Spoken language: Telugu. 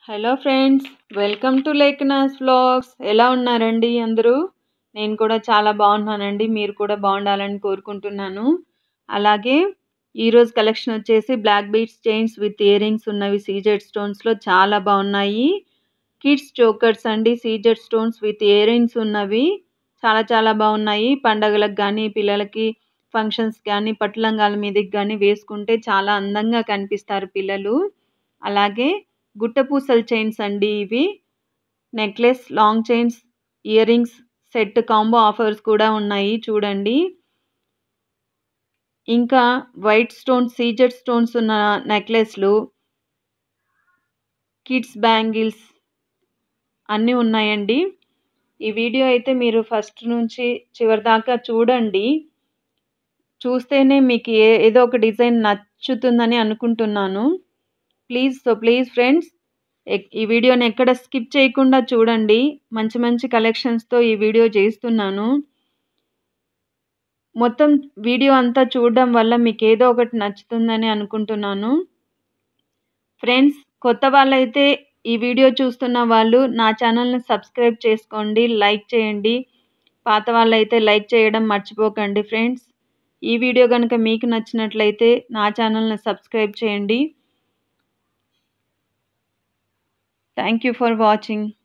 hello friends welcome to Lekhana's vlogs ఎలా ఉన్నారండి అందరూ నేను కూడా చాలా బాగున్నానండి మీరు కూడా బాగుండాలని కోరుకుంటున్నాను అలాగే ఈరోజు కలెక్షన్ వచ్చేసి black beats chains with earrings ఉన్నవి సీజెడ్ స్టోన్స్లో చాలా బాగున్నాయి కిడ్స్ చోకర్స్ అండి CZ stones with earrings ఉన్నవి చాలా చాలా బాగున్నాయి పండగలకు కానీ పిల్లలకి ఫంక్షన్స్ కానీ పట్టులంగాల మీదకి కానీ వేసుకుంటే చాలా అందంగా కనిపిస్తారు పిల్లలు అలాగే గుట్టపూసల చైన్స్ అండి ఇవి necklace long chains earrings set combo offers కూడా ఉన్నాయి చూడండి ఇంకా వైట్ స్టోన్స్ సీజెడ్ స్టోన్స్ ఉన్న నెక్లెస్లు కిడ్స్ బ్యాంగిల్స్ అన్నీ ఉన్నాయండి ఈ వీడియో అయితే మీరు ఫస్ట్ నుంచి చివరి దాకా చూడండి చూస్తేనే మీకు ఏ ఏదో ఒక డిజైన్ నచ్చుతుందని అనుకుంటున్నాను ప్లీజ్ సో ప్లీజ్ ఫ్రెండ్స్ ఈ వీడియోని ఎక్కడ స్కిప్ చేయకుండా చూడండి మంచి మంచి కలెక్షన్స్తో ఈ వీడియో చేస్తున్నాను మొత్తం వీడియో అంతా చూడడం వల్ల మీకు ఏదో ఒకటి నచ్చుతుందని అనుకుంటున్నాను ఫ్రెండ్స్ కొత్త వాళ్ళైతే ఈ వీడియో చూస్తున్న వాళ్ళు నా ఛానల్ని సబ్స్క్రైబ్ చేసుకోండి లైక్ చేయండి పాత వాళ్ళైతే లైక్ చేయడం మర్చిపోకండి ఫ్రెండ్స్ ఈ వీడియో కనుక మీకు నచ్చినట్లయితే నా ఛానల్ని సబ్స్క్రైబ్ చేయండి థ్యాంక్ యూ ఫర్ వాచింగ్